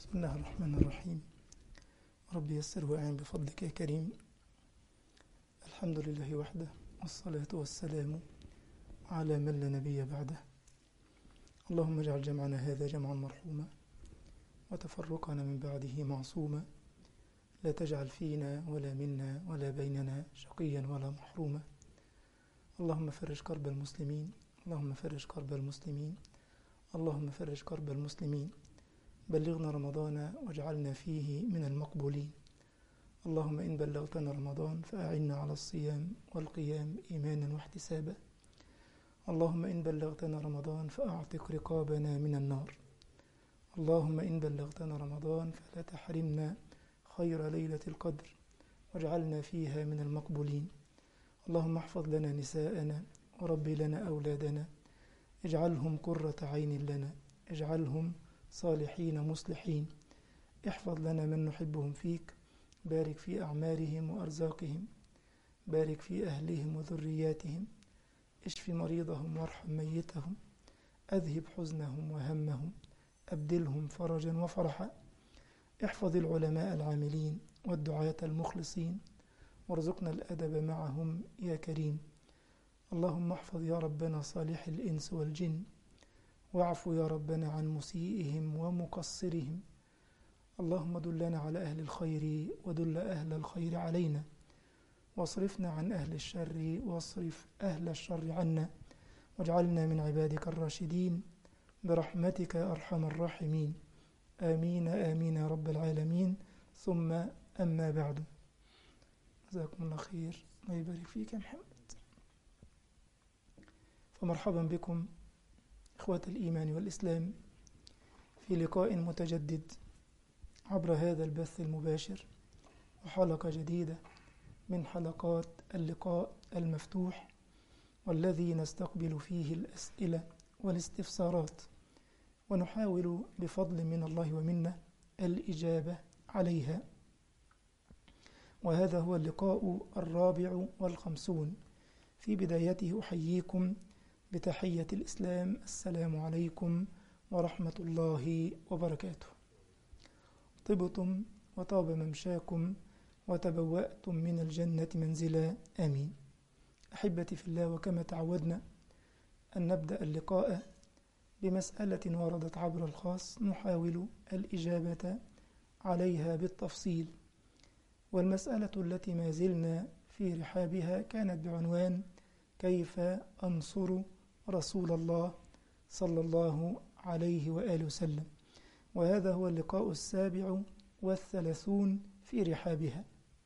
بسم الله الرحمن الرحيم ربي يسر وأعن بفضلك يا كريم الحمد لله وحده والصلاة والسلام على من لا نبي بعده اللهم اجعل جمعنا هذا جمعا مرحوما وتفرقنا من بعده معصوما لا تجعل فينا ولا منا ولا بيننا شقيا ولا محروما اللهم فرج كرب المسلمين اللهم فرج كرب المسلمين اللهم فرج كرب المسلمين بلغنا رمضان واجعلنا فيه من المقبولين اللهم إن بلغتنا رمضان فأعنا على الصيام والقيام إيمانا واحتسابا اللهم إن بلغتنا رمضان فأعتق رقابنا من النار اللهم إن بلغتنا رمضان فلا تحرمنا خير ليلة القدر واجعلنا فيها من المقبولين اللهم احفظ لنا نساءنا وربي لنا أولادنا اجعلهم قرة عين لنا اجعلهم صالحين مصلحين احفظ لنا من نحبهم فيك بارك في أعمارهم وأرزاقهم بارك في أهلهم وذرياتهم اشف مريضهم وارحم ميتهم أذهب حزنهم وهمهم أبدلهم فرجا وفرحا احفظ العلماء العاملين والدعاة المخلصين وارزقنا الأدب معهم يا كريم اللهم احفظ يا ربنا صالح الإنس والجن واعف يا ربنا عن مسيئهم ومقصرهم اللهم دلنا على أهل الخير ودل أهل الخير علينا واصرفنا عن أهل الشر واصرف أهل الشر عنا واجعلنا من عبادك الراشدين برحمتك يا أرحم الراحمين آمين آمين يا رب العالمين ثم أما بعد جزاكم الله خير الله يبارك فيك يا محمد فمرحبا بكم إخوة الإيمان والإسلام في لقاء متجدد عبر هذا البث المباشر وحلقة جديدة من حلقات اللقاء المفتوح والذي نستقبل فيه الأسئلة والاستفسارات ونحاول بفضل من الله ومنه الإجابة عليها وهذا هو اللقاء الرابع والخمسون في بدايته أحييكم بتحية الإسلام السلام عليكم ورحمة الله وبركاته طبتم وطاب ممشاكم وتبوأتم من الجنة منزلا آمين أحبتي في الله وكما تعودنا أن نبدأ اللقاء بمسألة وردت عبر الخاص نحاول الإجابة عليها بالتفصيل والمسألة التي ما زلنا في رحابها كانت بعنوان كيف أنصر رسول الله صلى الله عليه وآله وسلم وهذا هو اللقاء السابع والثلاثون في رحابها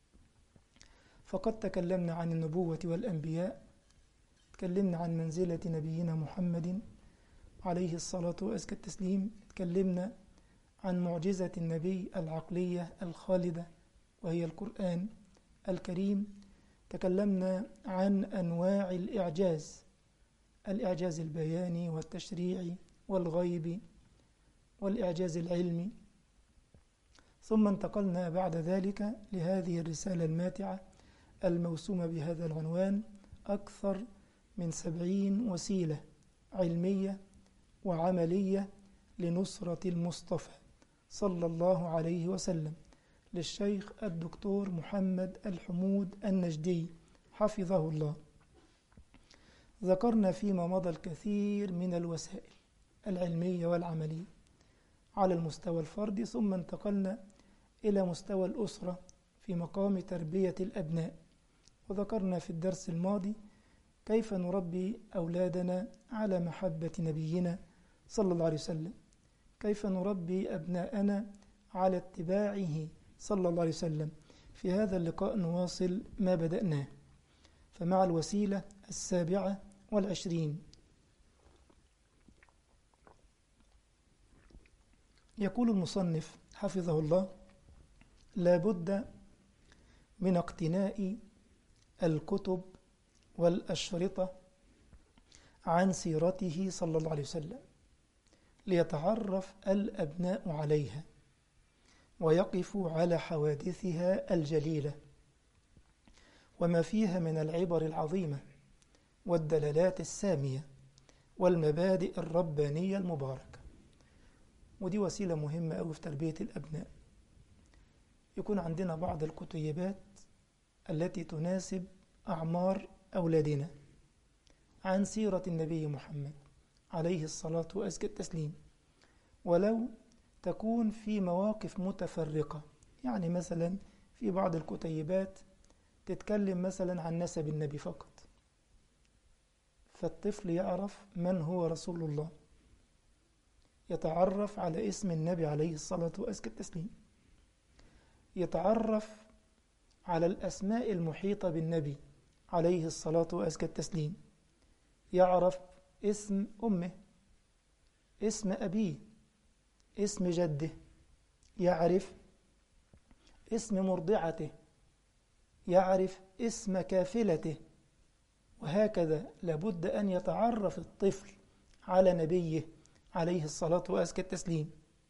فقد تكلمنا عن النبوة والأنبياء تكلمنا عن منزلة نبينا محمد عليه الصلاة وأزكى التسليم تكلمنا عن معجزة النبي العقلية الخالدة وهي القرآن الكريم تكلمنا عن أنواع الإعجاز الإعجاز البياني والتشريعي والغيبي والإعجاز العلمي ثم انتقلنا بعد ذلك لهذه الرسالة الماتعة الموسومة بهذا العنوان أكثر من سبعين وسيلة علمية وعملية لنصرة المصطفى صلى الله عليه وسلم للشيخ الدكتور محمد الحمود النجدي حفظه الله ذكرنا فيما مضى الكثير من الوسائل العلمية والعملية على المستوى الفردي ثم انتقلنا إلى مستوى الأسرة في مقام تربية الأبناء وذكرنا في الدرس الماضي كيف نربي أولادنا على محبة نبينا صلى الله عليه وسلم كيف نربي أبناءنا على اتباعه صلى الله عليه وسلم في هذا اللقاء نواصل ما بدأناه فمع الوسيلة السابعة والعشرين يقول المصنف حفظه الله لا بد من اقتناء الكتب والأشرطة عن سيرته صلى الله عليه وسلم ليتعرف الأبناء عليها ويقفوا على حوادثها الجليلة وما فيها من العبر العظيمة والدلالات السامية والمبادئ الربانية المباركة ودي وسيلة مهمة أوي في تربية الأبناء يكون عندنا بعض الكتيبات التي تناسب أعمار أولادنا عن سيرة النبي محمد عليه الصلاة وأزكى التسليم ولو تكون في مواقف متفرقة يعني مثلا في بعض الكتيبات تتكلم مثلا عن نسب النبي فقط فالطفل يعرف من هو رسول الله يتعرف على اسم النبي عليه الصلاة وأزكى التسليم يتعرف على الأسماء المحيطة بالنبي عليه الصلاة وأزكى التسليم يعرف اسم أمه اسم أبيه اسم جده يعرف اسم مرضعته يعرف اسم كافلته وهكذا لابد أن يتعرف الطفل على نبيه عليه الصلاة وأزكى التسليم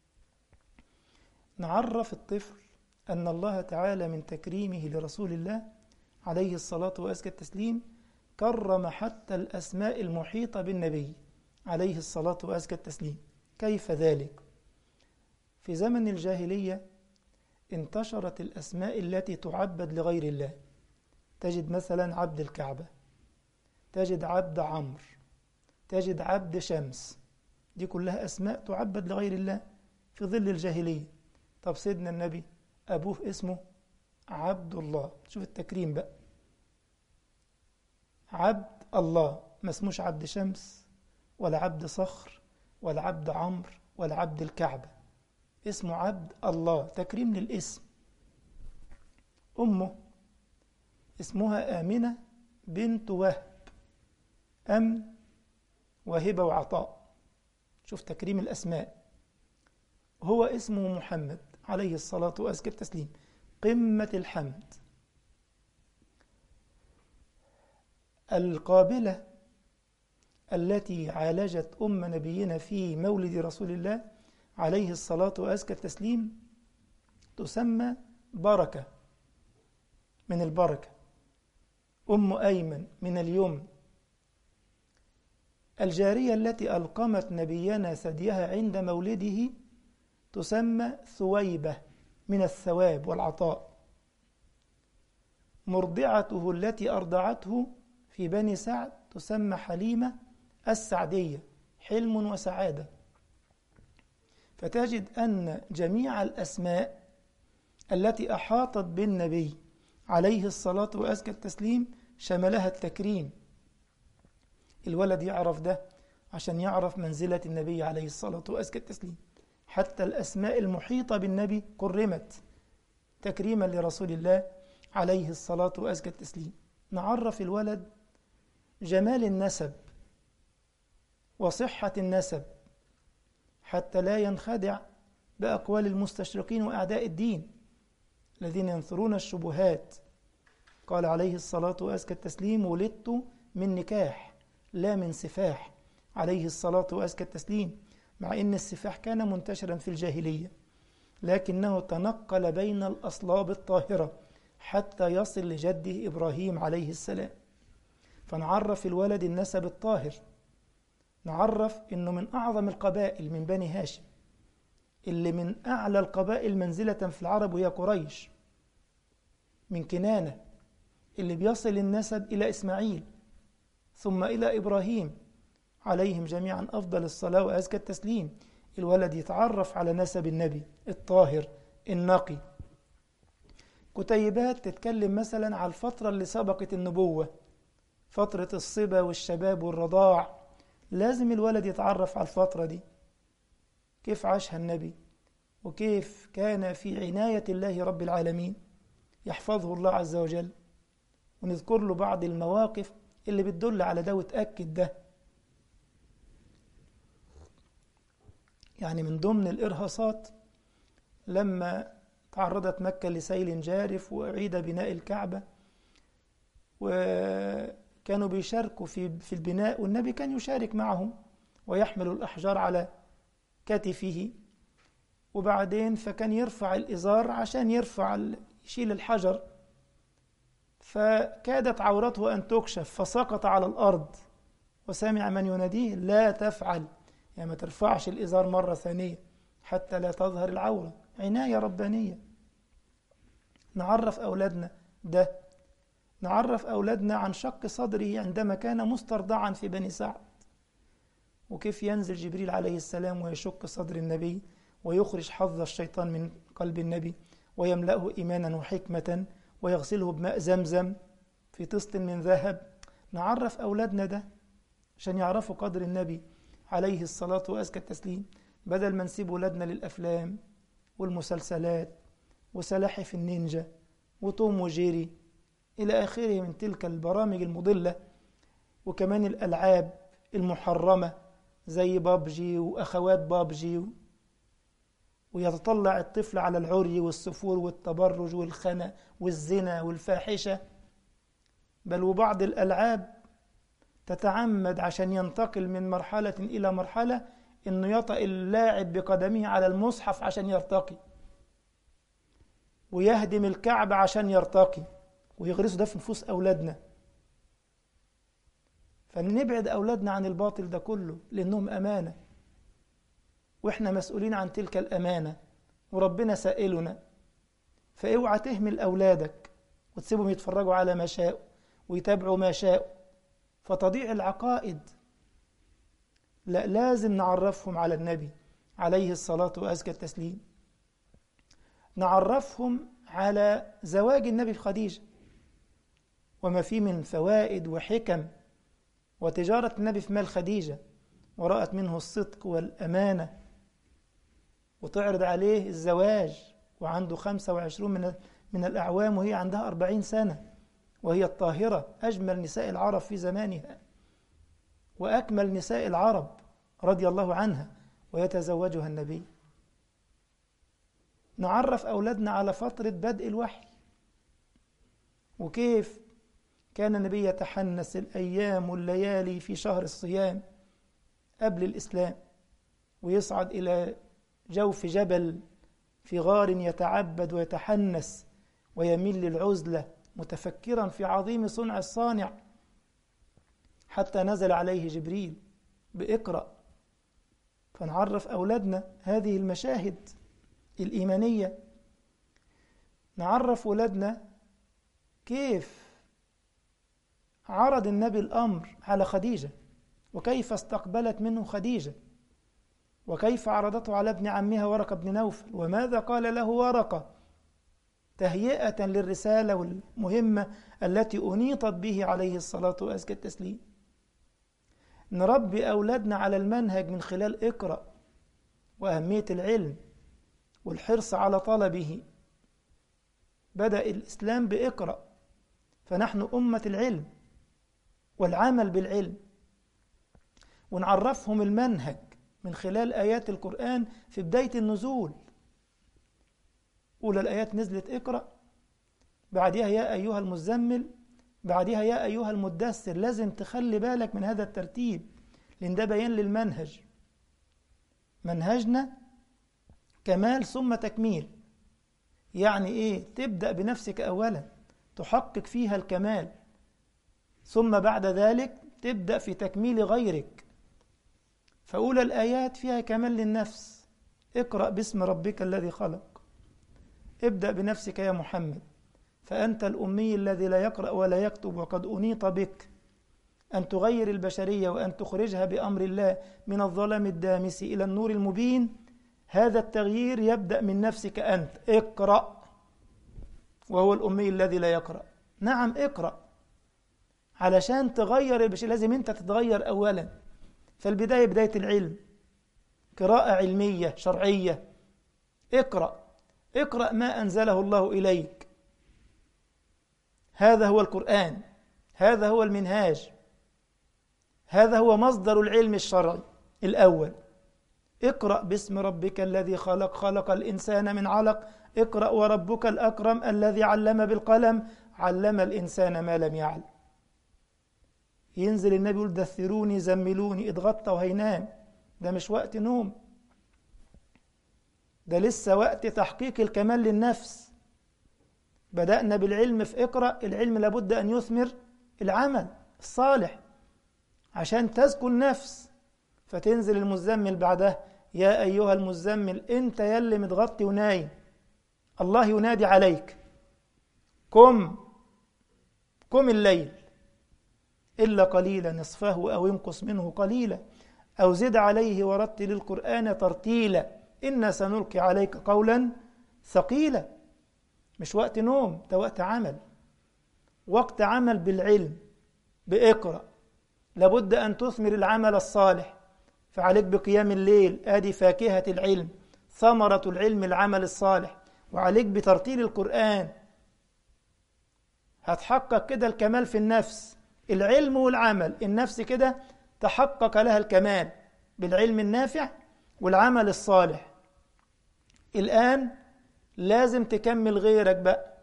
نعرف الطفل أن الله تعالى من تكريمه لرسول الله عليه الصلاة وأزكى التسليم كرم حتى الأسماء المحيطة بالنبي عليه الصلاة وأزكى التسليم كيف ذلك؟ في زمن الجاهلية انتشرت الأسماء التي تعبد لغير الله تجد مثلا عبد الكعبة تجد عبد عمرو تجد عبد شمس دي كلها أسماء تعبد لغير الله في ظل الجاهلية طب سيدنا النبي أبوه اسمه عبد الله شوف التكريم بقى عبد الله ما اسموش عبد شمس ولا عبد صخر ولا عبد عمرو ولا عبد الكعبة اسمه عبد الله تكريم للاسم أمه اسمها آمنة بنت وهب أمن وهبة وعطاء شوف تكريم الأسماء هو اسمه محمد عليه الصلاة وأزكى التسليم قمة الحمد القابلة التي عالجت أم نبينا في مولد رسول الله عليه الصلاة وأزكى التسليم تسمى بركة من البركة أم أيمن من اليمن الجارية التي ألقمت نبينا ثديها عند مولده تسمى ثويبة من الثواب والعطاء مرضعته التي أرضعته في بني سعد تسمى حليمة السعدية حلم وسعادة فتجد أن جميع الأسماء التي أحاطت بالنبي عليه الصلاة وأزكى التسليم شملها التكريم الولد يعرف ده عشان يعرف منزلة النبي عليه الصلاة وأزكى التسليم حتى الأسماء المحيطة بالنبي كرمت تكريما لرسول الله عليه الصلاة وأزكى التسليم نعرف الولد جمال النسب وصحة النسب حتى لا ينخدع بأقوال المستشرقين وأعداء الدين الذين ينثرون الشبهات قال عليه الصلاة وأزكى التسليم ولدت من نكاح لا من سفاح عليه الصلاة وأزكى التسليم مع أن السفاح كان منتشرا في الجاهلية لكنه تنقل بين الأصلاب الطاهرة حتى يصل لجده إبراهيم عليه السلام فنعرف الولد النسب الطاهر نعرف أنه من أعظم القبائل من بني هاشم اللي من أعلى القبائل منزلة في العرب وهي قريش من كنانة اللي بيصل النسب إلى إسماعيل ثم إلى إبراهيم عليهم جميعا أفضل الصلاة وأزكى التسليم الولد يتعرف على نسب النبي الطاهر النقي كتيبات تتكلم مثلا على الفترة اللي سبقت النبوة فترة الصبا والشباب والرضاع لازم الولد يتعرف على الفترة دي كيف عاشها النبي وكيف كان في عناية الله رب العالمين يحفظه الله عز وجل ونذكر له بعض المواقف اللي بتدل على ده وتأكد ده يعني من ضمن الإرهاصات لما تعرضت مكة لسيل جارف وأعيد بناء الكعبة وكانوا بيشاركوا في في البناء والنبي كان يشارك معهم ويحمل الأحجار على كتفه وبعدين فكان يرفع الإزار عشان يرفع يشيل الحجر فكادت عورته أن تكشف فسقط على الأرض وسمع من يناديه لا تفعل يعني ما ترفعش الإزار مرة ثانية حتى لا تظهر العورة عناية ربانية نعرف أولادنا ده نعرف أولادنا عن شق صدره عندما كان مسترضعا في بني سعد وكيف ينزل جبريل عليه السلام ويشق صدر النبي ويخرج حظ الشيطان من قلب النبي ويملأه إيمانا وحكمة ويغسله بماء زمزم في طست من ذهب نعرف أولادنا ده عشان يعرفوا قدر النبي عليه الصلاة وأزكى التسليم بدل ما نسيب ولادنا للأفلام والمسلسلات وسلاحف النينجا وتوم وجيري إلى آخره من تلك البرامج المضلة وكمان الألعاب المحرمة زي بابجي وأخوات بابجي ويتطلع الطفل على العري والسفور والتبرج والخنا والزنا والفاحشة بل وبعض الألعاب تتعمد عشان ينتقل من مرحلة إلى مرحلة إنه يطأ اللاعب بقدمه على المصحف عشان يرتقي ويهدم الكعبة عشان يرتقي ويغرسوا ده في نفوس أولادنا فنبعد أولادنا عن الباطل ده كله لأنهم أمانة وإحنا مسؤولين عن تلك الأمانة وربنا سائلنا فاوعى تهمل أولادك وتسيبهم يتفرجوا على ما شاءوا ويتابعوا ما شاءوا فتضيع العقائد لا لازم نعرفهم على النبي عليه الصلاة وأزكى التسليم نعرفهم على زواج النبي بخديجة وما فيه من فوائد وحكم وتجارة النبي في مال خديجة ورأت منه الصدق والأمانة وتعرض عليه الزواج وعنده خمسة وعشرون من, من الأعوام وهي عندها أربعين سنة وهي الطاهرة أجمل نساء العرب في زمانها وأكمل نساء العرب رضي الله عنها ويتزوجها النبي نعرف أولادنا على فترة بدء الوحي وكيف كان النبي يتحنس الأيام والليالي في شهر الصيام قبل الإسلام ويصعد إلى جوف جبل في غار يتعبد ويتحنس ويميل للعزلة متفكرا في عظيم صنع الصانع حتى نزل عليه جبريل بإقرأ فنعرف أولادنا هذه المشاهد الإيمانية نعرف أولادنا كيف عرض النبي الأمر على خديجة وكيف استقبلت منه خديجة وكيف عرضته على ابن عمها ورقة بن نوفل وماذا قال له ورقة تهيئة للرسالة والمهمة التي أنيطت به عليه الصلاة وأزكى التسليم نربي أولادنا على المنهج من خلال اقرأ وأهمية العلم والحرص على طلبه بدأ الإسلام بإقرأ فنحن أمة العلم والعمل بالعلم ونعرفهم المنهج من خلال آيات القرآن في بداية النزول أولى الآيات نزلت اقرأ بعدها يا أيها المزمل بعدها يا أيها المدثر لازم تخلي بالك من هذا الترتيب لأن ده بيان للمنهج منهجنا كمال ثم تكميل يعني إيه تبدأ بنفسك أولا تحقق فيها الكمال ثم بعد ذلك تبدأ في تكميل غيرك فأولى الآيات فيها كمال للنفس اقرأ باسم ربك الذي خلق ابدأ بنفسك يا محمد فأنت الأمي الذي لا يقرأ ولا يكتب وقد أنيط بك أن تغير البشرية وأن تخرجها بأمر الله من الظلم الدامس إلى النور المبين هذا التغيير يبدأ من نفسك أنت اقرأ وهو الأمي الذي لا يقرأ نعم اقرأ علشان تغير البشرية لازم أنت تتغير أولا فالبداية بداية العلم قراءة علمية شرعية اقرأ اقرأ ما أنزله الله إليك هذا هو القرآن هذا هو المنهاج هذا هو مصدر العلم الشرعي الأول اقرأ باسم ربك الذي خلق خلق الإنسان من علق اقرأ وربك الأكرم الذي علم بالقلم علم الإنسان ما لم يعلم ينزل النبي يقول دثروني زملوني اتغطى وهينام ده مش وقت نوم ده لسه وقت تحقيق الكمال للنفس بدأنا بالعلم في اقرأ العلم لابد أن يثمر العمل الصالح عشان تزكو النفس فتنزل المزمل بعدها يا أيها المزمل أنت يلي متغطي ونايم الله ينادي عليك قم قم الليل إلا قليلا نصفه أو انقص منه قليلا أو زد عليه ورتل القرآن ترتيلا إنا سنلقي عليك قولا ثقيلا مش وقت نوم ده وقت عمل وقت عمل بالعلم بإقرأ لابد أن تثمر العمل الصالح فعليك بقيام الليل آدي فاكهة العلم ثمرة العلم العمل الصالح وعليك بترتيل القرآن هتحقق كده الكمال في النفس العلم والعمل النفس كده تحقق لها الكمال بالعلم النافع والعمل الصالح الآن لازم تكمل غيرك بقى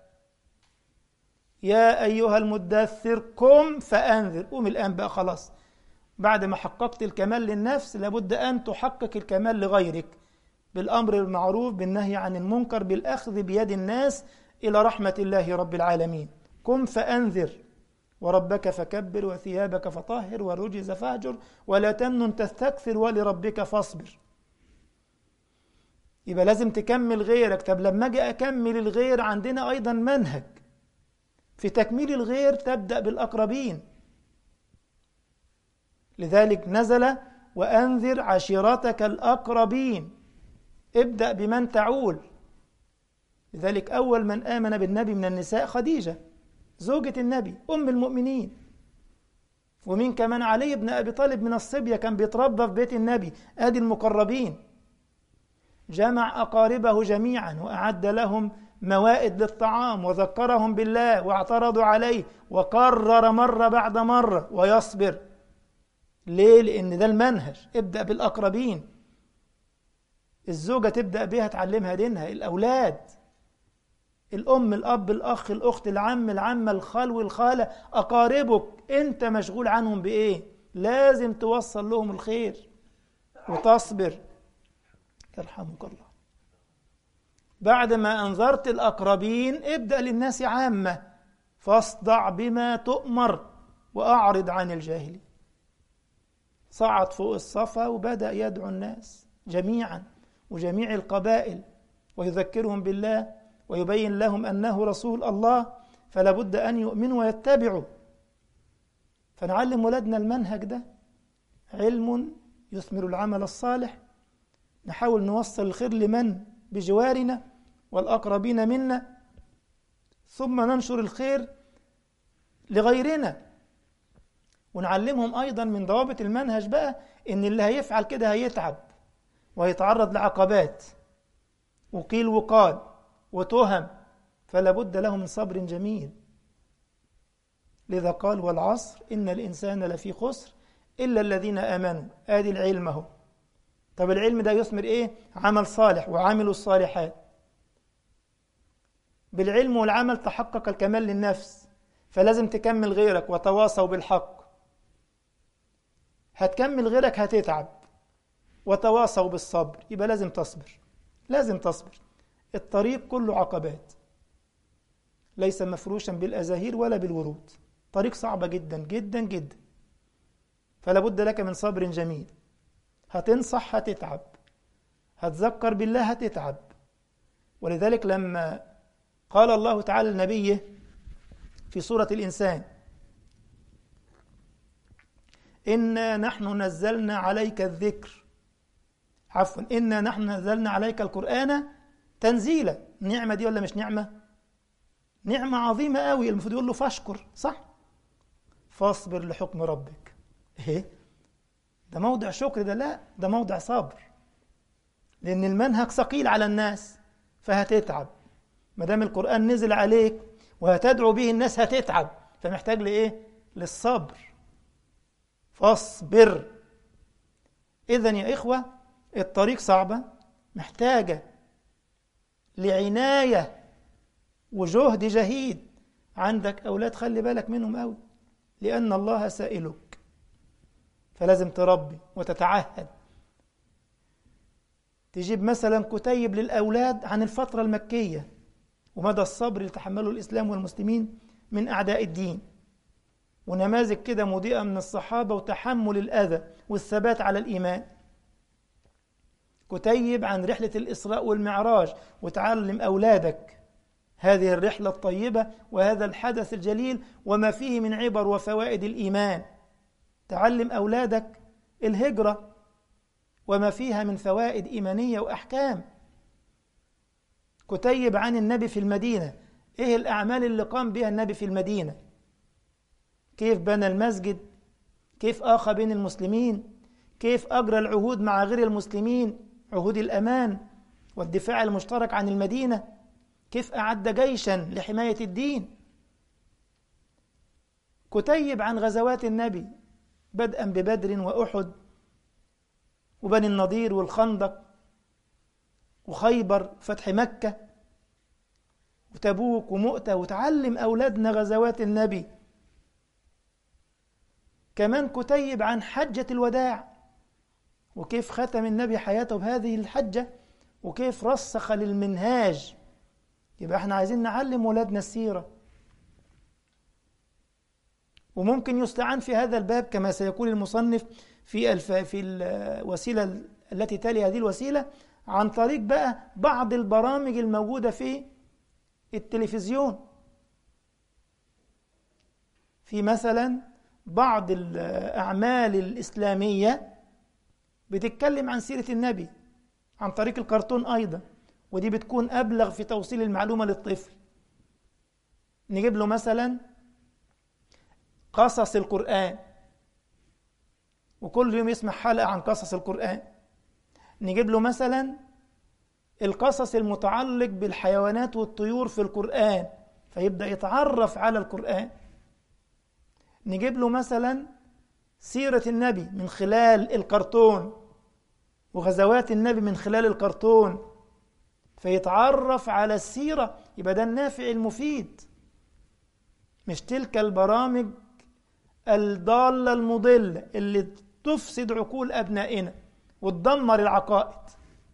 يا أيها المدثر قم فأنذر قوم الآن بقى خلاص بعد ما حققت الكمال للنفس لابد أن تحقق الكمال لغيرك بالأمر المعروف بالنهي عن المنكر بالأخذ بيد الناس إلى رحمة الله رب العالمين قم فأنذر وربك فكبر وثيابك فطهر والرجز فاهجر ولا تمنن تستكثر ولربك فاصبر يبقى لازم تكمل غيرك طب لما اجي اكمل الغير عندنا ايضا منهج في تكميل الغير تبدا بالاقربين لذلك نزل وانذر عشيرتك الاقربين ابدا بمن تعول لذلك اول من امن بالنبي من النساء خديجه زوجة النبي أم المؤمنين ومين كمان علي بن أبي طالب من الصبية كان بيتربى في بيت النبي آدي المقربين جمع أقاربه جميعا وأعد لهم موائد للطعام وذكرهم بالله واعترضوا عليه وقرر مرة بعد مرة ويصبر ليه؟ لأن ده المنهج ابدأ بالأقربين الزوجة تبدأ بها تعلمها دينها الأولاد الأم الأب الأخ الأخت العم العمة الخال والخالة أقاربك أنت مشغول عنهم بإيه لازم توصل لهم الخير وتصبر يرحمك الله بعد ما أنذرت الأقربين ابدأ للناس عامة فاصدع بما تؤمر وأعرض عن الجاهلين صعد فوق الصفا وبدأ يدعو الناس جميعا وجميع القبائل ويذكرهم بالله ويبين لهم أنه رسول الله فلا بد أن يؤمنوا ويتبعوا فنعلم ولادنا المنهج ده علم يثمر العمل الصالح نحاول نوصل الخير لمن بجوارنا والأقربين منا ثم ننشر الخير لغيرنا ونعلمهم أيضا من ضوابط المنهج بقى إن اللي هيفعل كده هيتعب وهيتعرض لعقبات وقيل وقال وتهم فلا بد له من صبر جميل لذا قال والعصر إن الإنسان لفي خسر إلا الذين آمنوا آدي العلم اهو طب العلم ده يثمر إيه؟ عمل صالح وعملوا الصالحات بالعلم والعمل تحقق الكمال للنفس فلازم تكمل غيرك وتواصوا بالحق هتكمل غيرك هتتعب وتواصوا بالصبر يبقى لازم تصبر لازم تصبر الطريق كله عقبات ليس مفروشا بالأزاهير ولا بالورود طريق صعبة جدا جدا جدا فلا بد لك من صبر جميل هتنصح هتتعب هتذكر بالله هتتعب ولذلك لما قال الله تعالى لنبيه في سورة الإنسان إنا نحن نزلنا عليك الذكر عفوا إنا نحن نزلنا عليك القرآن تنزيلا النعمة دي ولا مش نعمة نعمة عظيمة قوي المفروض يقول له فاشكر صح فاصبر لحكم ربك ايه ده موضع شكر ده لا ده موضع صبر لأن المنهج ثقيل على الناس فهتتعب ما دام القرآن نزل عليك وهتدعو به الناس هتتعب فمحتاج لإيه؟ للصبر فاصبر إذا يا إخوة الطريق صعبة محتاجة لعناية وجهد جهيد عندك أولاد خلي بالك منهم أوي لأن الله سائلك فلازم تربي وتتعهد تجيب مثلا كتيب للأولاد عن الفترة المكية ومدى الصبر اللي تحمله الإسلام والمسلمين من أعداء الدين ونماذج كده مضيئة من الصحابة وتحمل الأذى والثبات على الإيمان كتيب عن رحلة الإسراء والمعراج وتعلم أولادك هذه الرحلة الطيبة وهذا الحدث الجليل وما فيه من عبر وفوائد الإيمان تعلم أولادك الهجرة وما فيها من فوائد إيمانية وأحكام كتيب عن النبي في المدينة إيه الأعمال اللي قام بها النبي في المدينة كيف بنى المسجد كيف آخى بين المسلمين كيف أجرى العهود مع غير المسلمين عهود الأمان والدفاع المشترك عن المدينة كيف أعد جيشا لحماية الدين كتيب عن غزوات النبي بدءا ببدر وأحد وبني النضير والخندق وخيبر فتح مكة وتبوك ومؤتة وتعلم أولادنا غزوات النبي كمان كتيب عن حجة الوداع وكيف ختم النبي حياته بهذه الحجة وكيف رسخ للمنهاج يبقى احنا عايزين نعلم ولادنا السيرة وممكن يستعان في هذا الباب كما سيقول المصنف في الف في الوسيلة التي تلي هذه الوسيلة عن طريق بقى بعض البرامج الموجودة في التلفزيون في مثلا بعض الأعمال الإسلامية بتتكلم عن سيرة النبي عن طريق الكرتون أيضا ودي بتكون أبلغ في توصيل المعلومة للطفل نجيب له مثلا قصص القرآن وكل يوم يسمع حلقة عن قصص القرآن نجيب له مثلا القصص المتعلق بالحيوانات والطيور في القرآن فيبدأ يتعرف على القرآن نجيب له مثلا سيرة النبي من خلال الكرتون وغزوات النبي من خلال الكرتون فيتعرف على السيرة يبقى ده النافع المفيد مش تلك البرامج الضالة المضلة اللي تفسد عقول أبنائنا وتدمر العقائد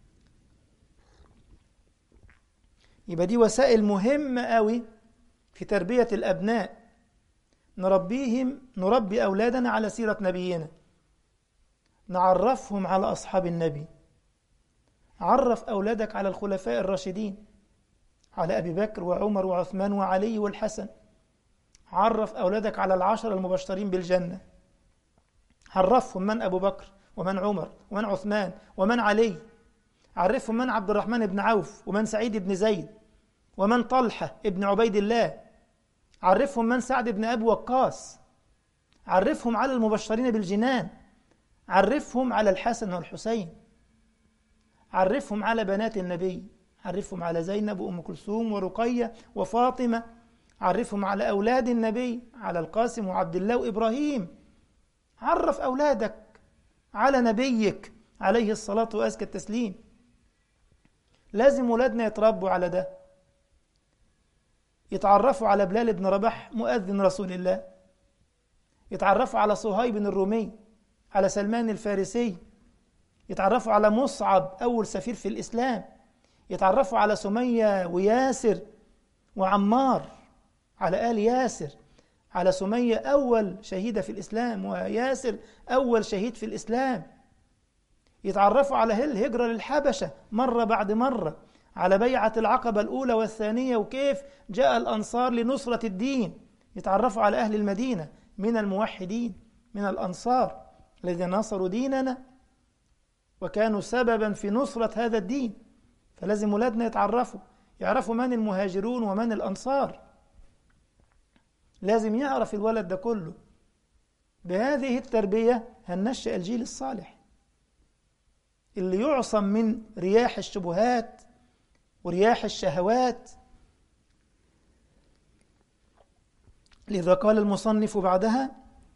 يبقى دي وسائل مهمة قوي في تربية الأبناء نربيهم نربي أولادنا على سيرة نبينا نعرفهم على أصحاب النبي عرف أولادك على الخلفاء الراشدين على أبي بكر وعمر وعثمان وعلي والحسن عرف أولادك على العشر المبشرين بالجنة عرفهم من أبو بكر ومن عمر ومن عثمان ومن علي عرفهم من عبد الرحمن بن عوف ومن سعيد بن زيد ومن طلحة ابن عبيد الله عرفهم من سعد بن أبي وقاص عرفهم على المبشرين بالجنان عرفهم على الحسن والحسين عرفهم على بنات النبي عرفهم على زينب وأم كلثوم ورقية وفاطمة عرفهم على أولاد النبي على القاسم وعبد الله وإبراهيم عرف أولادك على نبيك عليه الصلاة وأزكى التسليم لازم ولادنا يتربوا على ده يتعرفوا على بلال بن رباح مؤذن رسول الله يتعرفوا على صهيب بن الرومي على سلمان الفارسي يتعرفوا على مصعب أول سفير في الإسلام يتعرفوا على سمية وياسر وعمار على آل ياسر على سمية أول شهيدة في الإسلام وياسر أول شهيد في الإسلام يتعرفوا على الهجرة للحبشة مرة بعد مرة على بيعة العقبة الأولى والثانية وكيف جاء الأنصار لنصرة الدين يتعرفوا على أهل المدينة من الموحدين من الأنصار الذين نصروا ديننا وكانوا سببا في نصرة هذا الدين فلازم ولادنا يتعرفوا يعرفوا من المهاجرون ومن الأنصار لازم يعرف الولد ده كله بهذه التربية هننشأ الجيل الصالح اللي يعصم من رياح الشبهات ورياح الشهوات لذا قال المصنف بعدها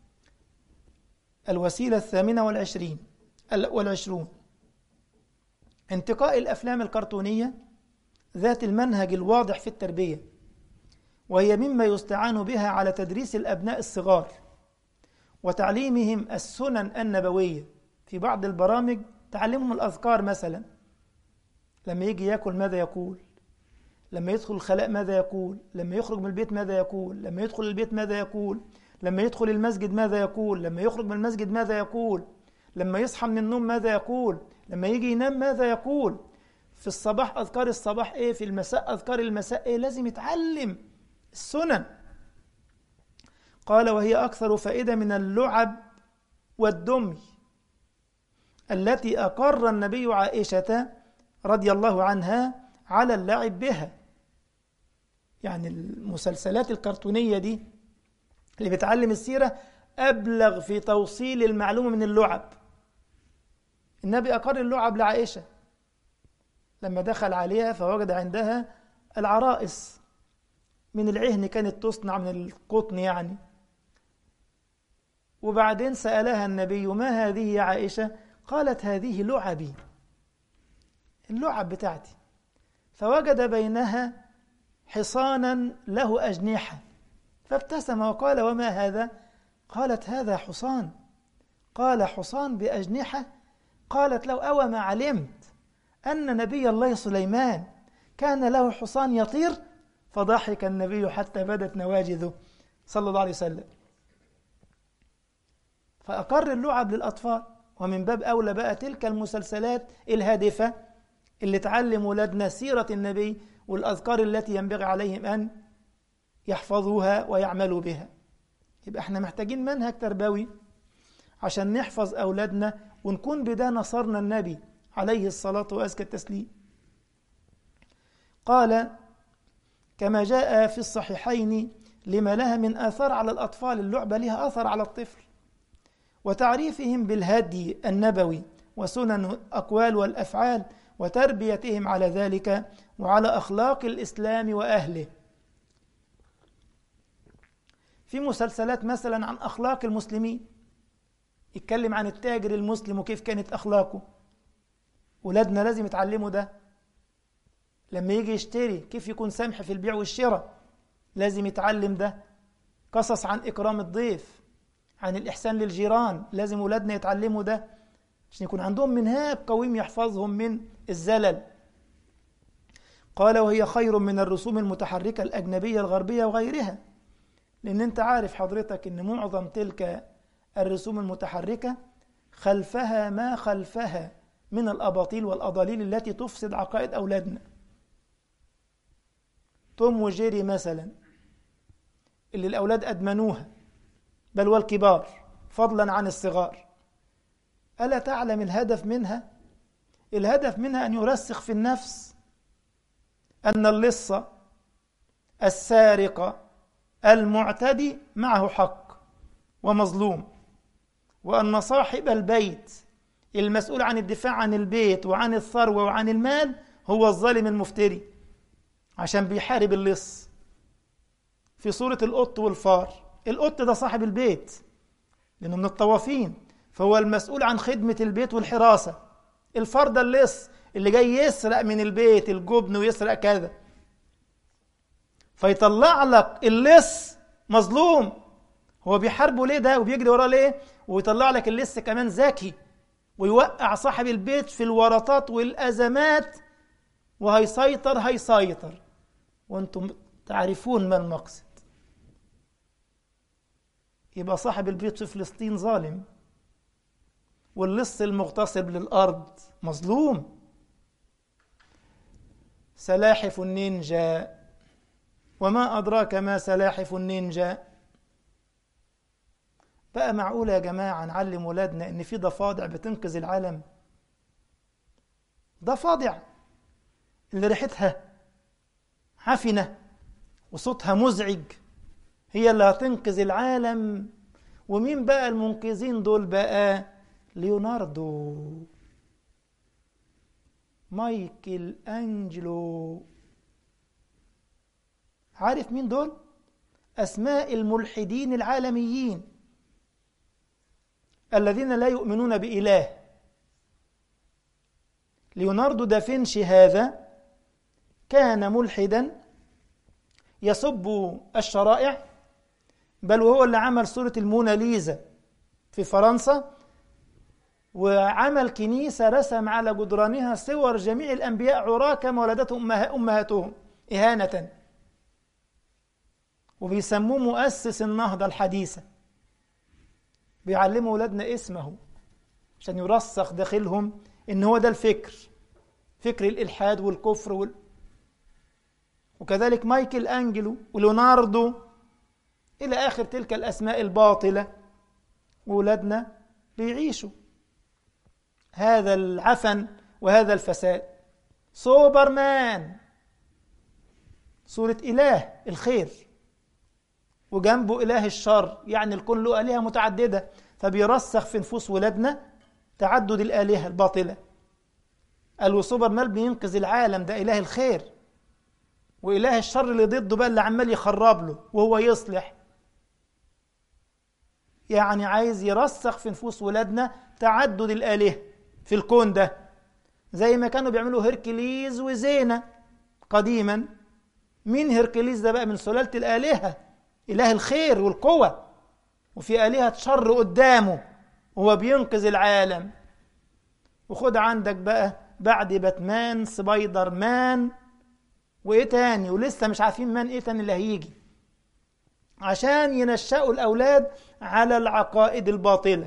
الوسيلة الثامنة والعشرين والعشرون انتقاء الأفلام الكرتونية ذات المنهج الواضح في التربية وهي مما يستعان بها على تدريس الأبناء الصغار وتعليمهم السنن النبوية في بعض البرامج تعلمهم الأذكار مثلا لما يجي يأكل ماذا يقول لما يدخل الخلاء ماذا يقول لما يخرج من البيت ماذا يقول لما يدخل البيت ماذا يقول لما يدخل المسجد ماذا يقول لما يخرج من المسجد ماذا يقول لما يصحى من النوم ماذا يقول لما يجي ينام ماذا يقول في الصباح أذكار الصباح إيه في المساء أذكار المساء إيه لازم يتعلم السنن قال وهي أكثر فائدة من اللعب والدمي التي أقر النبي عائشة رضي الله عنها على اللعب بها يعني المسلسلات الكرتونية دي اللي بتعلم السيرة أبلغ في توصيل المعلومة من اللعب النبي أقر اللعب لعائشة لما دخل عليها فوجد عندها العرائس من العهن كانت تصنع من القطن يعني وبعدين سألها النبي ما هذه يا عائشة قالت هذه لعبي اللعب بتاعتي فوجد بينها حصانا له أجنحة فابتسم وقال وما هذا قالت هذا حصان قال حصان بأجنحة قالت له أو ما علمت أن نبي الله سليمان كان له حصان يطير فضحك النبي حتى بدت نواجذه صلى الله عليه وسلم فأقر اللعب للأطفال ومن باب أولى بقى تلك المسلسلات الهادفة اللي تعلم ولادنا سيرة النبي والأذكار التي ينبغي عليهم أن يحفظوها ويعملوا بها يبقى احنا محتاجين منهج تربوي عشان نحفظ أولادنا ونكون بدا نصرنا النبي عليه الصلاة وأزكى التسليم قال كما جاء في الصحيحين لما لها من آثار على الأطفال اللعبة لها أثر على الطفل وتعريفهم بالهدي النبوي وسنن الأقوال والأفعال وتربيتهم على ذلك وعلى أخلاق الإسلام وأهله في مسلسلات مثلا عن أخلاق المسلمين يتكلم عن التاجر المسلم وكيف كانت أخلاقه ولادنا لازم يتعلموا ده لما يجي يشتري كيف يكون سمح في البيع والشراء لازم يتعلم ده قصص عن إكرام الضيف عن الإحسان للجيران لازم ولادنا يتعلموا ده عشان يكون عندهم منهاب قويم يحفظهم من الزلل قال وهي خير من الرسوم المتحركة الأجنبية الغربية وغيرها لأن أنت عارف حضرتك أن معظم تلك الرسوم المتحركة خلفها ما خلفها من الأباطيل والأضاليل التي تفسد عقائد أولادنا توم وجيري مثلا اللي الأولاد أدمنوها بل والكبار فضلا عن الصغار ألا تعلم الهدف منها؟ الهدف منها أن يرسخ في النفس أن اللص السارق المعتدي معه حق ومظلوم وأن صاحب البيت المسؤول عن الدفاع عن البيت وعن الثروة وعن المال هو الظالم المفتري عشان بيحارب اللص في صورة القط والفار القط ده صاحب البيت لأنه من الطوافين فهو المسؤول عن خدمة البيت والحراسة الفار ده اللص اللي جاي يسرق من البيت الجبن ويسرق كذا فيطلع لك اللص مظلوم هو بيحاربه ليه ده وبيجري وراه ليه ويطلع لك اللص كمان ذكي ويوقع صاحب البيت في الورطات والأزمات وهيسيطر هيسيطر وانتم تعرفون ما المقصد يبقى صاحب البيت في فلسطين ظالم واللص المغتصب للأرض مظلوم سلاحف النينجا وما أدراك ما سلاحف النينجا بقى معقولة يا جماعة نعلم ولادنا إن في ضفادع بتنقذ العالم ضفادع اللي ريحتها عفنة وصوتها مزعج هي اللي هتنقذ العالم ومين بقى المنقذين دول بقى ليوناردو مايكل أنجلو عارف مين دول؟ أسماء الملحدين العالميين الذين لا يؤمنون بإله ليوناردو دافنشي هذا كان ملحدا يسب الشرائع بل وهو اللي عمل صورة الموناليزا في فرنسا وعمل كنيسة رسم على جدرانها صور جميع الأنبياء عراة كما ولدتهم أمهاتهم إهانة وبيسموه مؤسس النهضة الحديثة بيعلموا أولادنا اسمه عشان يرسخ داخلهم ان هو ده الفكر فكر الالحاد والكفر وال... وكذلك مايكل انجلو وليوناردو الى اخر تلك الاسماء الباطله واولادنا بيعيشوا هذا العفن وهذا الفساد سوبرمان صورة إله الخير وجنبه إله الشر يعني الكون له آلهة متعددة فبيرسخ في نفوس ولادنا تعدد الآلهة الباطلة قالوا سوبرمان بينقذ العالم ده إله الخير وإله الشر اللي ضده بقى اللي عمال يخرب له وهو يصلح يعني عايز يرسخ في نفوس ولادنا تعدد الآلهة في الكون ده زي ما كانوا بيعملوا هركليز وزينة قديما مين هركليز ده بقى من سلالة الآلهة إله الخير والقوة وفي آلهة شر قدامه وهو بينقذ العالم وخد عندك بقى بعد باتمان سبايدر مان وايه تاني ولسه مش عارفين مان ايه تاني اللي هيجي عشان ينشأوا الأولاد على العقائد الباطلة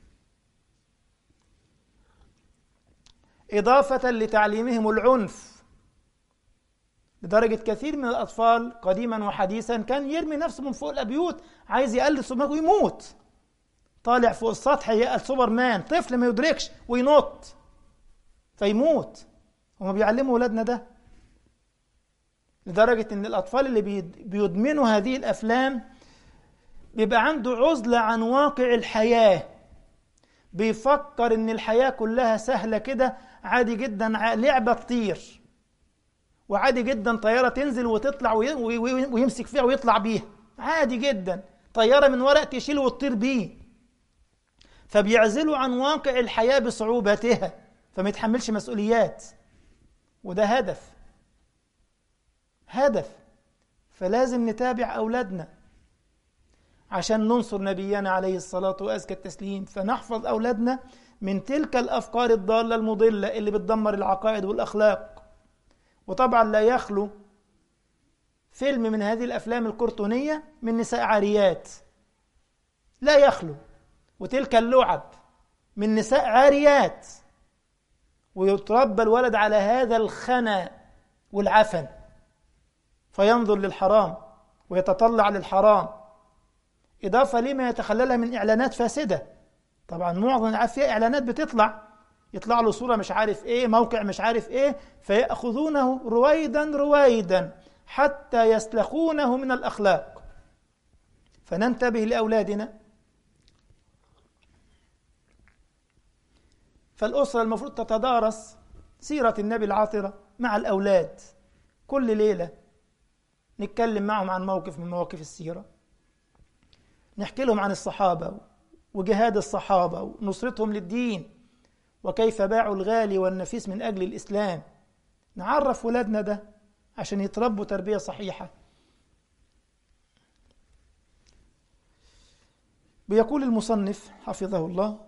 إضافة لتعليمهم العنف لدرجة كثير من الأطفال قديما وحديثا كان يرمي نفسه من فوق الأبيوت عايز يقلد سوبرمان ويموت طالع فوق السطح يقل سوبرمان طفل ما يدركش وينط فيموت هما بيعلموا ولادنا ده لدرجة إن الأطفال اللي بيدمنوا هذه الأفلام بيبقى عنده عزلة عن واقع الحياة بيفكر إن الحياة كلها سهلة كده عادي جدا لعبة تطير وعادي جدا طيارة تنزل وتطلع ويمسك فيها ويطلع بيها عادي جدا طيارة من ورق تشيل وتطير بيه فبيعزلوا عن واقع الحياة بصعوبتها فما يتحملش مسؤوليات وده هدف هدف فلازم نتابع أولادنا عشان ننصر نبينا عليه الصلاة وأزكى التسليم فنحفظ أولادنا من تلك الأفكار الضالة المضلة اللي بتدمر العقائد والأخلاق وطبعا لا يخلو فيلم من هذه الأفلام الكرتونية من نساء عاريات لا يخلو وتلك اللعب من نساء عاريات ويتربى الولد على هذا الخنا والعفن فينظر للحرام ويتطلع للحرام إضافة لما يتخللها من إعلانات فاسدة طبعا معظم فيها إعلانات بتطلع يطلع له صورة مش عارف إيه موقع مش عارف إيه فيأخذونه رويدا رويدا حتى يسلخونه من الأخلاق فننتبه لأولادنا فالأسرة المفروض تتدارس سيرة النبي العاطرة مع الأولاد كل ليلة نتكلم معهم عن موقف من مواقف السيرة نحكي لهم عن الصحابة وجهاد الصحابة ونصرتهم للدين وكيف باعوا الغالي والنفيس من أجل الإسلام نعرف ولادنا ده عشان يتربوا تربية صحيحة بيقول المصنف حفظه الله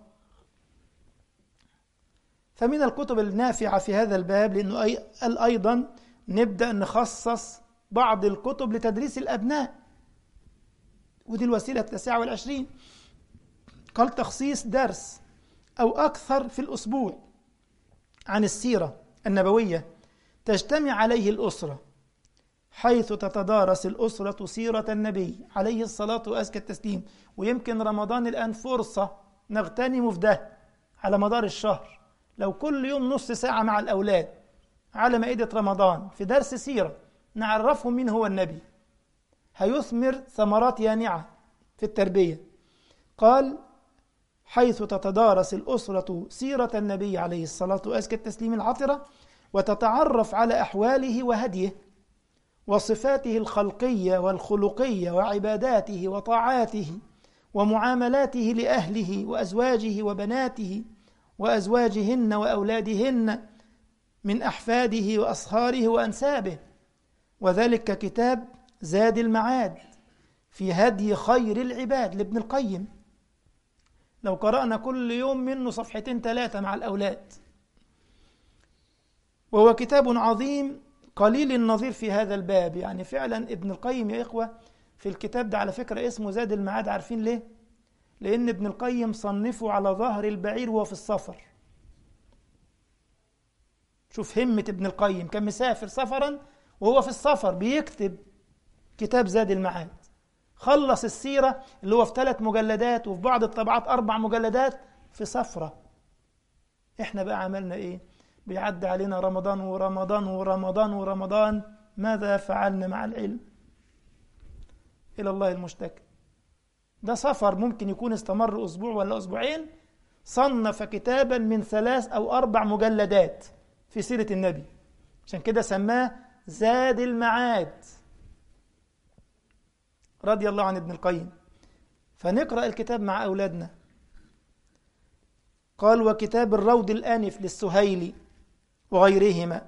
فمن الكتب النافعة في هذا الباب لأنه قال أيضا نبدأ نخصص بعض الكتب لتدريس الأبناء ودي الوسيلة التاسعة والعشرين قال تخصيص درس أو أكثر في الأسبوع عن السيرة النبوية تجتمع عليه الأسرة حيث تتدارس الأسرة سيرة النبي عليه الصلاة وأزكى التسليم ويمكن رمضان الآن فرصة نغتنم في ده على مدار الشهر لو كل يوم نص ساعة مع الأولاد على مائدة رمضان في درس سيرة نعرفهم مين هو النبي هيثمر ثمرات يانعة في التربية قال حيث تتدارس الأسرة سيرة النبي عليه الصلاة وأزكى التسليم العطرة وتتعرف على أحواله وهديه وصفاته الخلقية والخلقية وعباداته وطاعاته ومعاملاته لأهله وأزواجه وبناته وأزواجهن وأولادهن من أحفاده وأصهاره وأنسابه وذلك كتاب زاد المعاد في هدي خير العباد لابن القيم لو قرأنا كل يوم منه صفحتين ثلاثة مع الأولاد وهو كتاب عظيم قليل النظير في هذا الباب يعني فعلا ابن القيم يا إخوة في الكتاب ده على فكرة اسمه زاد المعاد عارفين ليه؟ لأن ابن القيم صنفه على ظهر البعير وهو في السفر شوف همة ابن القيم كان مسافر سفرا وهو في السفر بيكتب كتاب زاد المعاد خلص السيرة اللي هو في ثلاث مجلدات وفي بعض الطبعات أربع مجلدات في سفرة إحنا بقى عملنا إيه بيعدي علينا رمضان ورمضان ورمضان ورمضان ماذا فعلنا مع العلم إلى الله المشتكى ده سفر ممكن يكون استمر أسبوع ولا أسبوعين صنف كتابا من ثلاث أو أربع مجلدات في سيرة النبي عشان كده سماه زاد المعاد رضي الله عن ابن القيم فنقرأ الكتاب مع أولادنا قال وكتاب الروض الآنف للسهيلي وغيرهما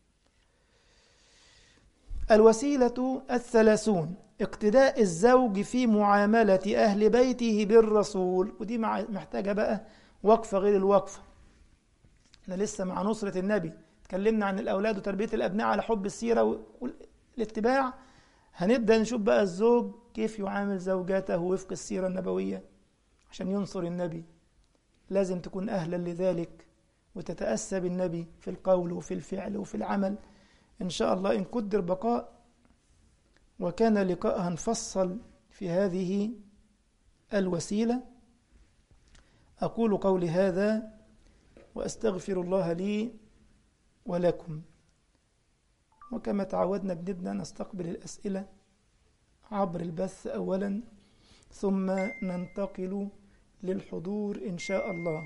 الوسيلة الثلاثون اقتداء الزوج في معاملة أهل بيته بالرسول ودي محتاجة بقى وقفة غير الوقفة احنا لسه مع نصرة النبي تكلمنا عن الأولاد وتربية الأبناء على حب السيرة والاتباع هنبدأ نشوف بقى الزوج كيف يعامل زوجاته وفق السيرة النبوية عشان ينصر النبي لازم تكون أهلا لذلك وتتأسى بالنبي في القول وفي الفعل وفي العمل إن شاء الله إن قدر بقاء وكان لقاء هنفصل في هذه الوسيلة أقول قولي هذا وأستغفر الله لي ولكم وكما تعودنا بنبدأ نستقبل الأسئلة عبر البث أولا ثم ننتقل للحضور إن شاء الله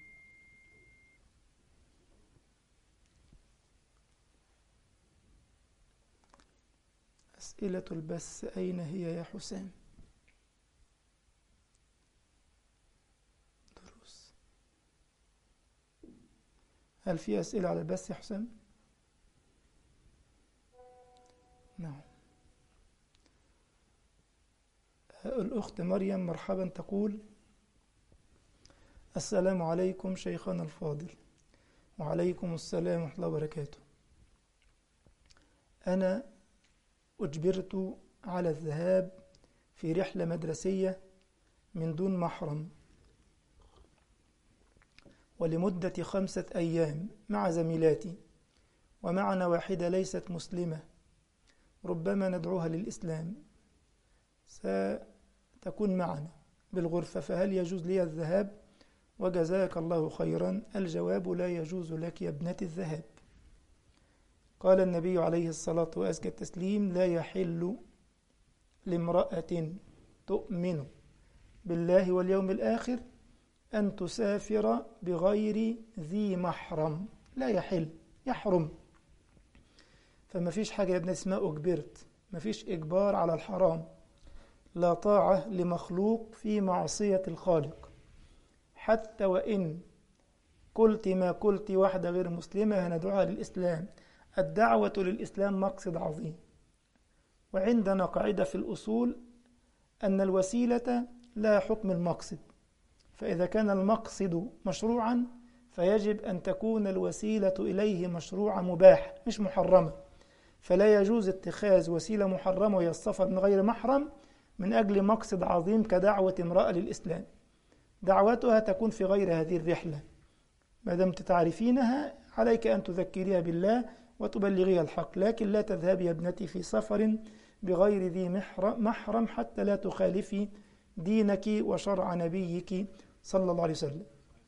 أسئلة البث أين هي يا حسام دروس هل في أسئلة على البث يا حسام نعم الأخت مريم مرحبا تقول السلام عليكم شيخنا الفاضل وعليكم السلام ورحمة الله وبركاته أنا أجبرت على الذهاب في رحلة مدرسية من دون محرم ولمدة خمسة أيام مع زميلاتي ومعنا واحدة ليست مسلمة ربما ندعوها للإسلام ستكون معنا بالغرفة فهل يجوز لي الذهاب وجزاك الله خيرا الجواب لا يجوز لك يا ابنتي الذهاب قال النبي عليه الصلاة وأزكى التسليم لا يحل لامرأة تؤمن بالله واليوم الآخر أن تسافر بغير ذي محرم لا يحل يحرم فما فيش حاجة يا ابن اسمها أجبرت ما فيش إجبار على الحرام لا طاعة لمخلوق في معصية الخالق حتى وإن قلت ما قلت واحدة غير مسلمة هندعوها للإسلام الدعوة للإسلام مقصد عظيم وعندنا قاعدة في الأصول أن الوسيلة لا حكم المقصد فإذا كان المقصد مشروعا فيجب أن تكون الوسيلة إليه مشروعة مباح مش محرمة فلا يجوز اتخاذ وسيلة محرمة وهي السفر من غير محرم من أجل مقصد عظيم كدعوة امرأة للإسلام دعوتها تكون في غير هذه الرحلة ما دام تعرفينها عليك أن تذكريها بالله وتبلغيها الحق لكن لا تذهبي يا ابنتي في سفر بغير ذي محرم حتى لا تخالفي دينك وشرع نبيك صلى الله عليه وسلم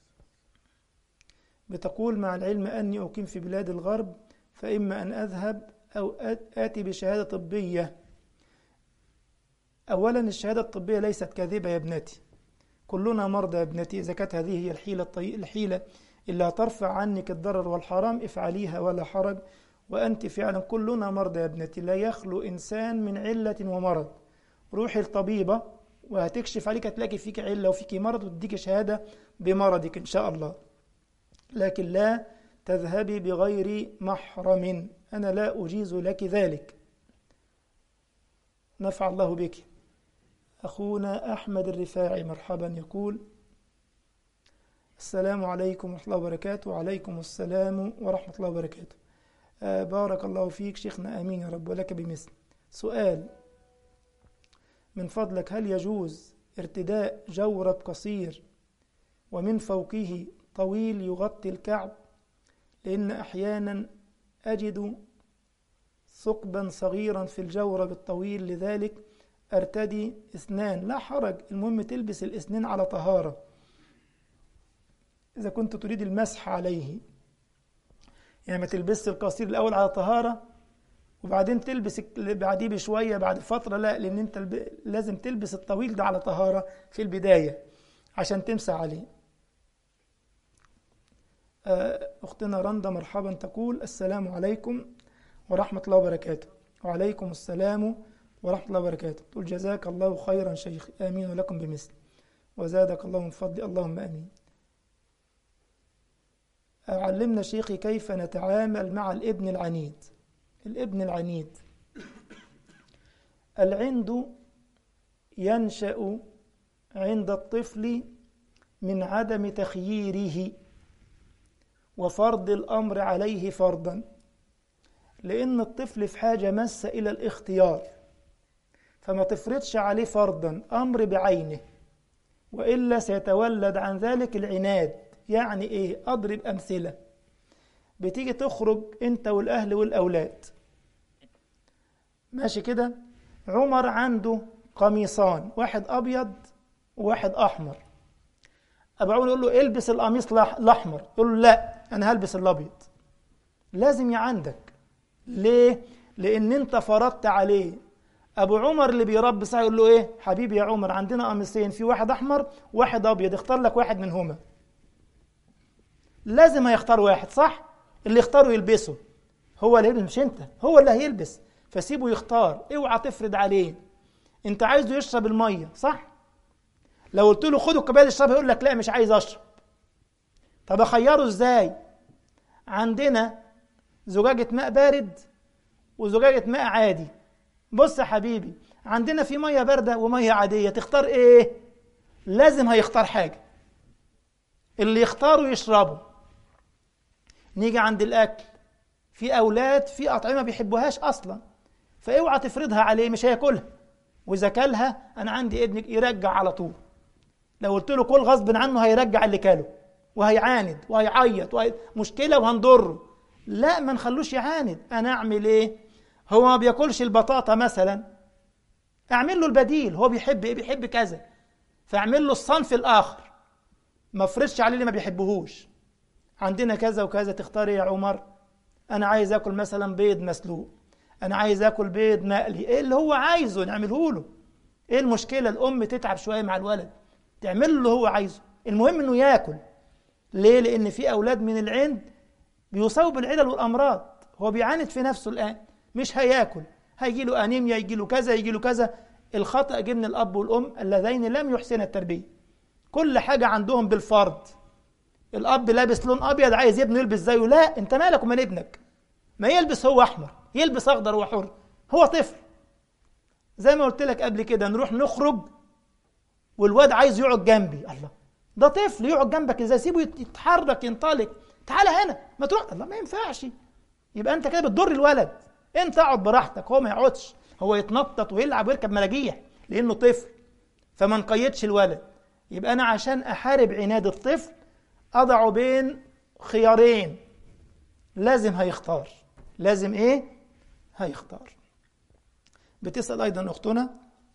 بتقول مع العلم أني أقيم في بلاد الغرب فإما أن أذهب أو آتي بشهادة طبية أولا الشهادة الطبية ليست كاذبة يا ابنتي كلنا مرضى يا ابنتي إذا كانت هذه هي الحيلة, الطي... الحيلة اللي هترفع عنك الضرر والحرام افعليها ولا حرج وأنت فعلا كلنا مرضى يا ابنتي لا يخلو إنسان من علة ومرض روحي الطبيبة وهتكشف عليك هتلاقي فيك علة وفيك مرض وتديك شهادة بمرضك إن شاء الله لكن لا تذهبي بغير محرم أنا لا أجيز لك ذلك نفع الله بك أخونا أحمد الرفاعي مرحبا يقول السلام عليكم ورحمة الله وبركاته وعليكم السلام ورحمة الله وبركاته آه بارك الله فيك شيخنا آمين يا رب ولك بمثل سؤال من فضلك هل يجوز ارتداء جورب قصير ومن فوقه طويل يغطي الكعب لأن أحيانا أجد ثقبا صغيرا في الجورب الطويل لذلك أرتدي اثنان لا حرج المهم تلبس الاثنين على طهارة إذا كنت تريد المسح عليه يعني ما تلبسش القصير الأول على طهارة وبعدين تلبس بعديه بشوية بعد فترة لا لأن أنت لازم تلبس الطويل ده على طهارة في البداية عشان تمسح عليه أختنا رندا مرحبا تقول السلام عليكم ورحمة الله وبركاته وعليكم السلام ورحمة الله وبركاته تقول جزاك الله خيرا شيخ آمين ولكم بمثل وزادك الله من فضل اللهم آمين علمنا شيخي كيف نتعامل مع الابن العنيد الابن العنيد العند ينشأ عند الطفل من عدم تخييره وفرض الأمر عليه فرضا لأن الطفل في حاجة مسة إلى الاختيار فما تفرضش عليه فرضا أمر بعينه وإلا سيتولد عن ذلك العناد يعني إيه أضرب أمثلة بتيجي تخرج أنت والأهل والأولاد ماشي كده عمر عنده قميصان واحد أبيض وواحد أحمر أبو عمر يقول له البس القميص الأحمر يقول له لا أنا هلبس الأبيض لازم يا عندك ليه؟ لأن أنت فرضت عليه أبو عمر اللي بيربي صح يقول له إيه؟ حبيبي يا عمر عندنا قميصين في واحد أحمر وواحد أبيض اختار لك واحد منهما لازم هيختار واحد صح؟ اللي يختاره يلبسه هو اللي يلبس مش أنت هو اللي هيلبس فسيبه يختار اوعى تفرض عليه أنت عايزه يشرب المية صح؟ لو قلت له خد الكوبايه اشربها يقول لك لا مش عايز اشرب طب اخيره ازاي عندنا زجاجه ماء بارد وزجاجه ماء عادي بص يا حبيبي عندنا في ميه بارده وميه عاديه تختار ايه لازم هيختار حاجه اللي يختاره يشربه نيجي عند الاكل في اولاد في اطعمه ما بيحبوهاش اصلا فاوعى تفرضها عليه مش هياكلها واذا كلها انا عندي ابنك يرجع على طول لو قلت له كل غصب عنه هيرجع اللي كاله وهيعاند وهيعيط وهي... مشكله وهنضره لا ما نخلوش يعاند انا اعمل ايه هو ما بياكلش البطاطا مثلا اعمل له البديل هو بيحب ايه بيحب كذا فاعمل له الصنف الاخر ما افرضش عليه اللي ما بيحبهوش عندنا كذا وكذا تختار ايه يا عمر انا عايز اكل مثلا بيض مسلوق انا عايز اكل بيض مقلي ايه اللي هو عايزه نعمله له ايه المشكله الام تتعب شويه مع الولد تعمل له اللي هو عايزه المهم انه ياكل ليه لان في اولاد من العند بيصابوا بالعلل والامراض هو بيعاند في نفسه الان مش هياكل هيجي له انيميا يجي له كذا يجي له كذا الخطا جه من الاب والام اللذين لم يحسن التربيه كل حاجه عندهم بالفرض الاب لابس لون ابيض عايز ابنه يلبس زيه لا انت مالك ومال ابنك ما يلبس هو احمر يلبس اخضر وحر هو طفل زي ما قلت لك قبل كده نروح نخرج والواد عايز يقعد جنبي الله ده طفل يقعد جنبك ازاي سيبه يتحرك ينطلق تعالى هنا ما تروح الله ما ينفعش يبقى انت كده بتضر الولد انت اقعد براحتك هو ما يقعدش هو يتنطط ويلعب ويركب مراجيح لانه طفل فما نقيدش الولد يبقى انا عشان احارب عناد الطفل اضعه بين خيارين لازم هيختار لازم ايه هيختار بتسال ايضا اختنا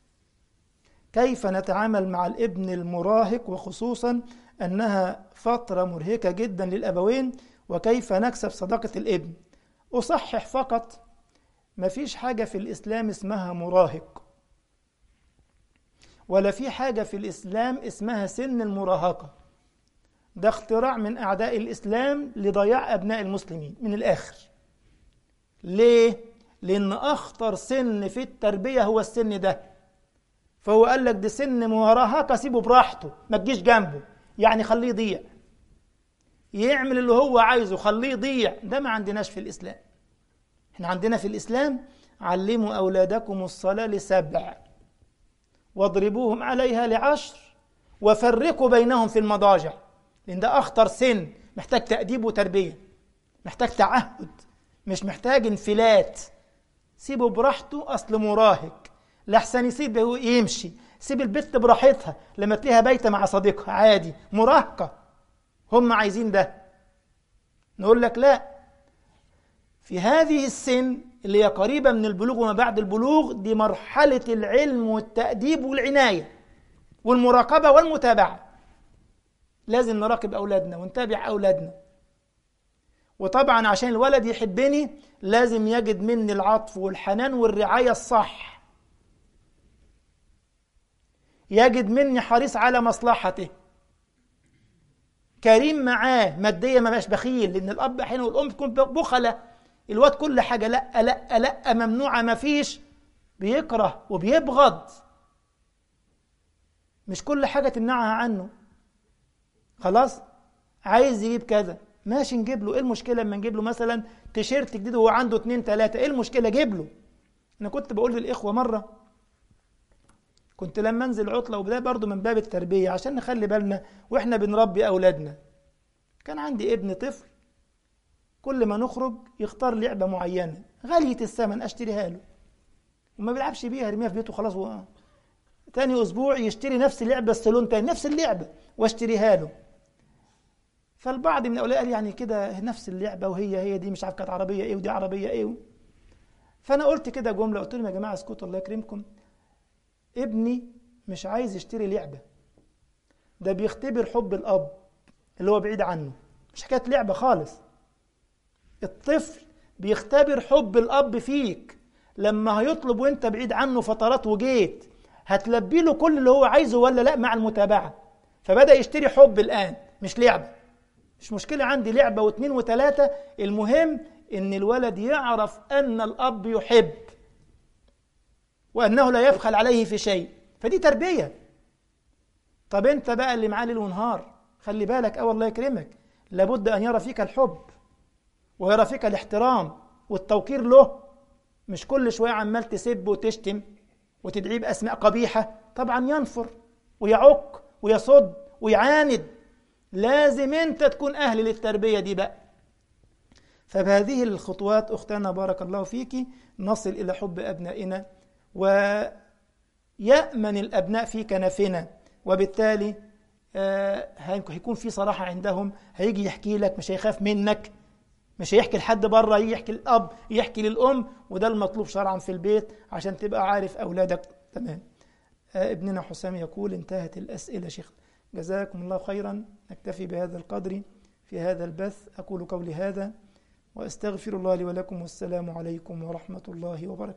كيف نتعامل مع الابن المراهق وخصوصا انها فتره مرهقه جدا للابوين وكيف نكسب صداقه الابن اصحح فقط ما فيش حاجه في الاسلام اسمها مراهق ولا في حاجه في الاسلام اسمها سن المراهقه ده اختراع من اعداء الاسلام لضياع ابناء المسلمين من الاخر ليه لان اخطر سن في التربيه هو السن ده فهو قال لك ده سن مراهقه سيبه براحته ما تجيش جنبه يعني خليه يضيع يعمل اللي هو عايزه خليه يضيع ده ما عندناش في الاسلام احنا عندنا في الاسلام علموا اولادكم الصلاه لسبع واضربوهم عليها لعشر وفرقوا بينهم في المضاجع لان ده اخطر سن محتاج تاديب وتربيه محتاج تعهد مش محتاج انفلات سيبه براحته اصل مراهق لحسن يسيبه يمشي سيب البت براحتها لما تلاقيها بايته مع صديقها عادي مراهقه هم عايزين ده نقول لك لا في هذه السن اللي هي قريبه من البلوغ وما بعد البلوغ دي مرحله العلم والتاديب والعنايه والمراقبه والمتابعه لازم نراقب اولادنا ونتابع اولادنا وطبعا عشان الولد يحبني لازم يجد مني العطف والحنان والرعايه الصح يجد مني حريص على مصلحته كريم معاه ماديا ما بقاش بخيل لان الاب احيانا والام تكون بخله الواد كل حاجه لا لا لا ممنوعه ما فيش بيكره وبيبغض مش كل حاجه تمنعها عنه خلاص عايز يجيب كذا ماشي نجيب له ايه المشكله لما نجيب له مثلا تيشيرت جديد وهو عنده اتنين تلاته ايه المشكله جيب له انا كنت بقول للاخوه مره كنت لما انزل عطله وده برضه من باب التربيه عشان نخلي بالنا واحنا بنربي اولادنا كان عندي ابن طفل كل ما نخرج يختار لعبه معينه غاليه الثمن اشتريها له وما بيلعبش بيها ارميها في بيته خلاص و... تاني اسبوع يشتري نفس اللعبه السالون تاني نفس اللعبه واشتريها له فالبعض من اولياء قال يعني كده نفس اللعبه وهي هي دي مش عارف كانت عربيه ايه ودي عربيه ايه فانا قلت كده جمله قلت لهم يا جماعه اسكتوا الله يكرمكم ابني مش عايز يشتري لعبه ده بيختبر حب الاب اللي هو بعيد عنه مش حكايه لعبه خالص الطفل بيختبر حب الاب فيك لما هيطلب وانت بعيد عنه فترات وجيت هتلبي له كل اللي هو عايزه ولا لا مع المتابعه فبدا يشتري حب الان مش لعبه مش مشكله عندي لعبه واثنين وثلاثه المهم ان الولد يعرف ان الاب يحب وانه لا يبخل عليه في شيء فدي تربيه طب انت بقى اللي معاه ليل ونهار خلي بالك اه الله يكرمك لابد ان يرى فيك الحب ويرى فيك الاحترام والتوقير له مش كل شويه عمال تسب وتشتم وتدعيه باسماء قبيحه طبعا ينفر ويعق ويصد ويعاند لازم انت تكون اهل للتربيه دي بقى فبهذه الخطوات اختنا بارك الله فيك نصل الى حب ابنائنا ويامن الابناء في كنفنا وبالتالي هيكون في صراحه عندهم هيجي يحكي لك مش هيخاف منك مش هيحكي لحد بره يحكي للاب يحكي للام وده المطلوب شرعا في البيت عشان تبقى عارف اولادك تمام ابننا حسام يقول انتهت الاسئله شيخ جزاكم الله خيرا نكتفي بهذا القدر في هذا البث اقول قولي هذا واستغفر الله لي ولكم والسلام عليكم ورحمه الله وبركاته